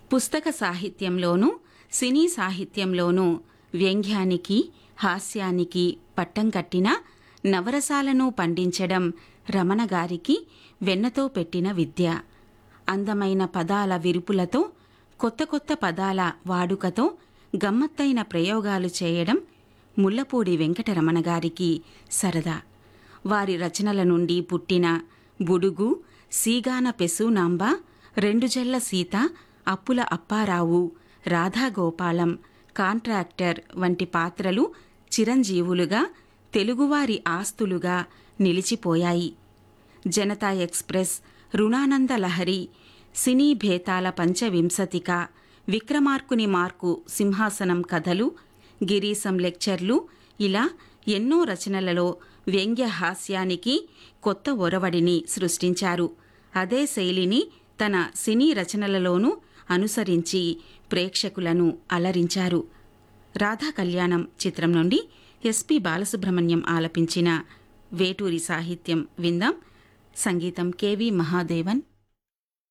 పుస్తక సాహిత్యంలోనూ సినీ సాహిత్యంలోనూ వ్యంగ్యానికి హాస్యానికి పట్టం కట్టిన నవరసాలను పండించడం రమణ గారికి వెన్నతో పెట్టిన విద్య అందమైన పదాల విరుపులతో కొత్త కొత్త పదాల వాడుకతో గమ్మత్తైన ప్రయోగాలు చేయడం ముల్లపూడి వెంకటరమణ గారికి సరదా వారి రచనల నుండి పుట్టిన బుడుగు సీగాన పెసూనాంబ రెండుజెల్ల సీత అప్పుల అప్పారావు రాధాగోపాలం కాంట్రాక్టర్ వంటి పాత్రలు చిరంజీవులుగా తెలుగువారి ఆస్తులుగా నిలిచిపోయాయి జనతా ఎక్స్ప్రెస్ రుణానంద లహరి సినీ భేతాల పంచవింశతిక విక్రమార్కుని మార్కు సింహాసనం కథలు గిరీశం లెక్చర్లు ఇలా ఎన్నో రచనలలో వ్యంగ్య హాస్యానికి కొత్త ఒరవడిని సృష్టించారు అదే శైలిని తన సినీ రచనలలోనూ అనుసరించి ప్రేక్షకులను అలరించారు రాధా కళ్యాణం చిత్రం నుండి ఎస్పి బాలసుబ్రహ్మణ్యం ఆలపించిన వేటూరి సాహిత్యం విందాం సంగీతం కెవి మహాదేవన్